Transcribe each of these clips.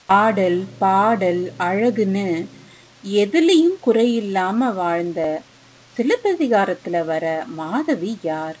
ஆடல் பாடல் அழகுன்னு எதுலயும் குறையில்லாம வாழ்ந்த சிலப்பதிகாரத்துல வர மாதவி யார்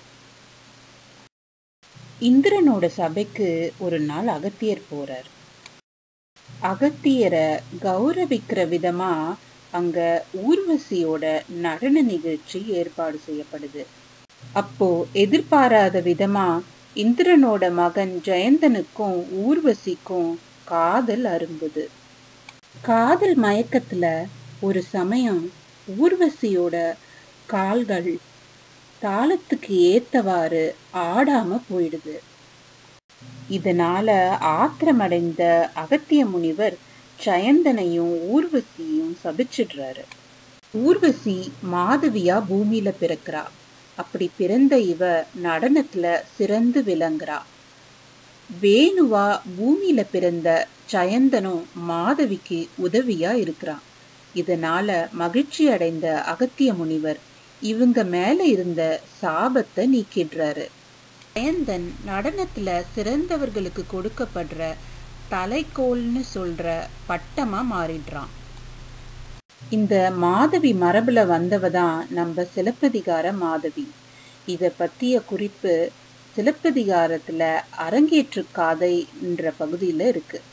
இந்திரனோட சபைக்கு ஒரு நாள் அகத்தியர் போறார் அகத்தியரை கௌரவிக்கிற விதமா அங்க ஊர்வசியோட நடன நிகழ்ச்சி ஏற்பாடு செய்யப்படுது அப்போ எதிர்பாராத விதமா இந்திரனோட மகன் ஜெயந்தனுக்கும் ஊர்வசிக்கும் காதல் அரும்புது காதல் மயக்கத்துல ஒரு சமயம் ஊர்வசியோட கால்கள் தாளத்துக்கு ஏத்தவாறு ஆடாம போயிடுது இதனால ஆத்திரமடைந்த அகத்திய முனிவர் ஜயந்தனையும் ஊர்வசியும் சபிச்சிடுறாரு ஊர்வசி மாதவியா பூமியில பிறக்கிறா அப்படி பிறந்த இவ நடனத்துல சிறந்து விளங்குறா வேணுவா பூமியில பிறந்த ஜயந்தனும் மாதவிக்கு உதவியா இருக்கிறான் இதனால மகிழ்ச்சி அடைந்த அகத்திய முனிவர் இவங்க மேல இருந்த சாபத்தை நீக்கிடுறாரு ஜெயந்தன் நடனத்துல சிறந்தவர்களுக்கு கொடுக்கப்படுற தலைக்கோல்னு சொல்ற பட்டமா மாறிடுறான் இந்த மாதவி மரபுல வந்தவ தான் நம்ம சிலப்பதிகார மாதவி இத பத்திய குறிப்பு சிலப்பதிகாரத்துல அரங்கேற்று காதைன்ற பகுதியில இருக்கு